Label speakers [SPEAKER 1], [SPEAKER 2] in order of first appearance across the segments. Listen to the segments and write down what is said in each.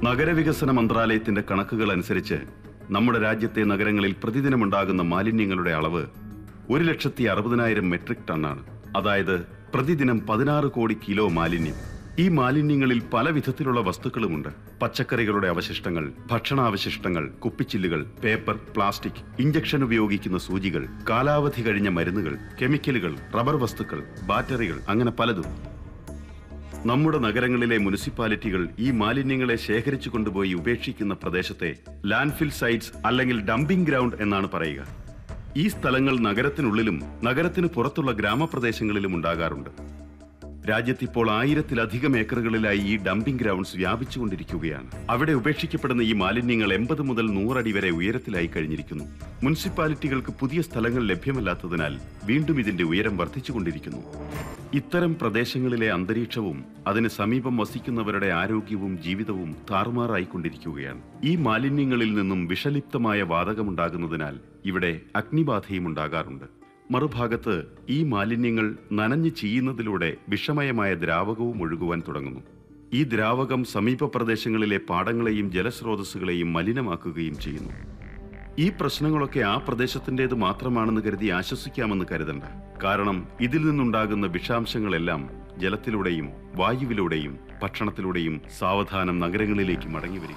[SPEAKER 1] നഗരവികസന മന്ത്രാലയത്തിന്റെ കണക്കുകൾ അനുസരിച്ച് നമ്മുടെ രാജ്യത്തെ നഗരങ്ങളിൽ പ്രതിദിനമുണ്ടാകുന്ന മാലിന്യങ്ങളുടെ അളവ് ഒരു ലക്ഷത്തി അറുപതിനായിരം മെട്രിക് ടണ്ണാണ് അതായത് പ്രതിദിനം പതിനാറ് കോടി കിലോ മാലിന്യം ഈ മാലിന്യങ്ങളിൽ പല വിധത്തിലുള്ള വസ്തുക്കളുമുണ്ട് പച്ചക്കറികളുടെ അവശിഷ്ടങ്ങൾ ഭക്ഷണാവശിഷ്ടങ്ങൾ കുപ്പിച്ചില്ലുകൾ പേപ്പർ പ്ലാസ്റ്റിക് ഇഞ്ചക്ഷൻ ഉപയോഗിക്കുന്ന സൂചികൾ കാലാവധി കഴിഞ്ഞ മരുന്നുകൾ കെമിക്കലുകൾ റബ്ബർ വസ്തുക്കൾ ബാറ്ററികൾ അങ്ങനെ പലതും നമ്മുടെ നഗരങ്ങളിലെ മുനിസിപ്പാലിറ്റികൾ ഈ മാലിന്യങ്ങളെ ശേഖരിച്ചു കൊണ്ടുപോയി ഉപേക്ഷിക്കുന്ന പ്രദേശത്തെ ലാൻഡ്ഫിൽ സൈറ്റ്സ് അല്ലെങ്കിൽ ഡംപിംഗ് ഗ്രൗണ്ട് എന്നാണ് പറയുക ഈ സ്ഥലങ്ങൾ നഗരത്തിനുള്ളിലും നഗരത്തിന് പുറത്തുള്ള ഗ്രാമപ്രദേശങ്ങളിലും ഉണ്ടാകാറുണ്ട് രാജ്യത്തിപ്പോൾ ആയിരത്തിലധികം ഏക്കറുകളിലായി ഈ ഡംപിംഗ് ഗ്രൗണ്ട്സ് വ്യാപിച്ചുകൊണ്ടിരിക്കുകയാണ് അവിടെ ഉപേക്ഷിക്കപ്പെടുന്ന ഈ മാലിന്യങ്ങൾ എൺപത് മുതൽ നൂറടി വരെ ഉയരത്തിലായി കഴിഞ്ഞിരിക്കുന്നു മുനിസിപ്പാലിറ്റികൾക്ക് പുതിയ സ്ഥലങ്ങൾ ലഭ്യമല്ലാത്തതിനാൽ വീണ്ടും ഇതിന്റെ ഉയരം വർദ്ധിച്ചുകൊണ്ടിരിക്കുന്നു ഇത്തരം പ്രദേശങ്ങളിലെ അന്തരീക്ഷവും അതിന് സമീപം വസിക്കുന്നവരുടെ ആരോഗ്യവും ജീവിതവും താറുമാറായിക്കൊണ്ടിരിക്കുകയാണ് ഈ മാലിന്യങ്ങളിൽ നിന്നും വിഷലിപ്തമായ വാതകമുണ്ടാകുന്നതിനാൽ ഇവിടെ അഗ്നിബാധയും ഉണ്ടാകാറുണ്ട് മറുഭാഗത്ത് ഈ മാലിന്യങ്ങൾ നനഞ്ഞു ചീയുന്നതിലൂടെ വിഷമയമായ ദ്രാവകവും ഒഴുകുവാൻ തുടങ്ങുന്നു ഈ ദ്രാവകം സമീപ പ്രദേശങ്ങളിലെ പാടങ്ങളെയും ജലസ്രോതസ്സുകളെയും മലിനമാക്കുകയും ചെയ്യുന്നു ഈ പ്രശ്നങ്ങളൊക്കെ ആ പ്രദേശത്തിൻ്റെത് മാത്രമാണെന്ന് കരുതി ആശ്വസിക്കാമെന്ന് കരുതണ്ട കാരണം ഇതിൽ നിന്നുണ്ടാകുന്ന വിഷാംശങ്ങളെല്ലാം ജലത്തിലൂടെയും വായുവിലൂടെയും ഭക്ഷണത്തിലൂടെയും സാവധാനം നഗരങ്ങളിലേക്ക് മടങ്ങി വരിക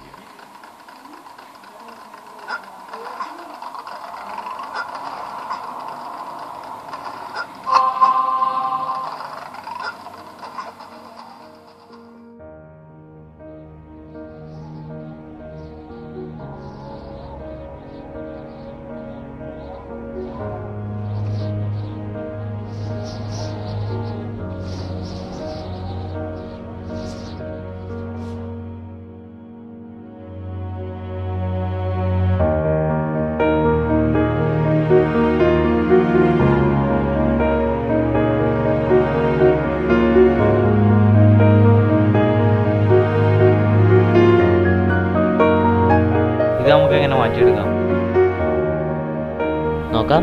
[SPEAKER 2] ഇത് നമുക്ക് എങ്ങനെ മാറ്റിയെടുക്കാം
[SPEAKER 3] നോക്കാം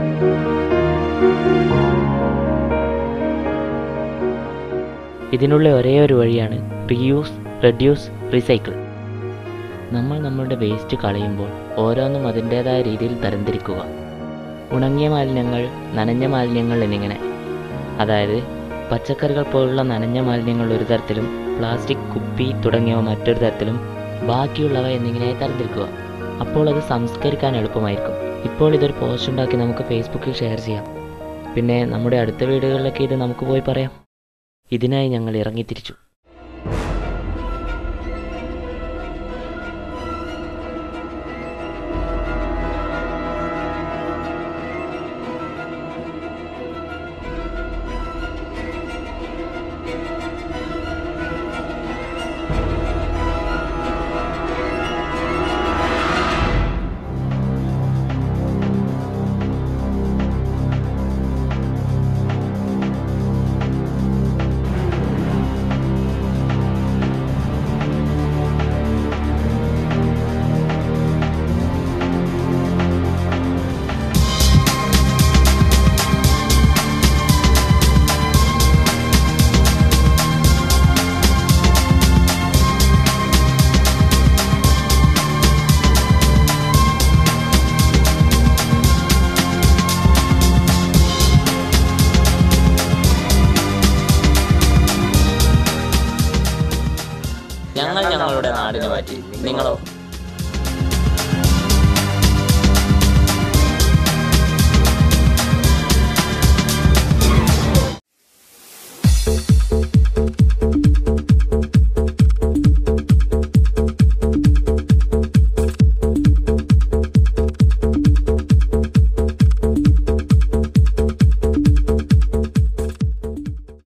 [SPEAKER 3] ഇതിനുള്ള ഒരേ ഒരു വഴിയാണ് റീയൂസ് റെഡ്യൂസ് റീസൈക്കിൾ നമ്മൾ നമ്മളുടെ വേസ്റ്റ് കളയുമ്പോൾ ഓരോന്നും അതിൻ്റേതായ രീതിയിൽ തരംതിരിക്കുക ഉണങ്ങിയ മാലിന്യങ്ങൾ നനഞ്ഞ മാലിന്യങ്ങൾ എന്നിങ്ങനെ അതായത് പച്ചക്കറികൾ പോലുള്ള നനഞ്ഞ മാലിന്യങ്ങൾ ഒരു തരത്തിലും പ്ലാസ്റ്റിക് കുപ്പി തുടങ്ങിയവ മറ്റൊരു തരത്തിലും ബാക്കിയുള്ളവ എന്നിങ്ങനെ തരംതിരിക്കുക അപ്പോൾ അത് സംസ്കരിക്കാൻ എളുപ്പമായിരിക്കും ഇപ്പോൾ ഇതൊരു പോസ്റ്റ് ഉണ്ടാക്കി നമുക്ക് ഫേസ്ബുക്കിൽ ഷെയർ ചെയ്യാം പിന്നെ നമ്മുടെ അടുത്ത വീടുകളിലൊക്കെ ഇത് നമുക്ക് പോയി പറയാം ഇതിനായി ഞങ്ങൾ ഇറങ്ങിത്തിരിച്ചു ഞങ്ങൾ ഞങ്ങളുടെ നാടിനെ മാറ്റി നിങ്ങളോ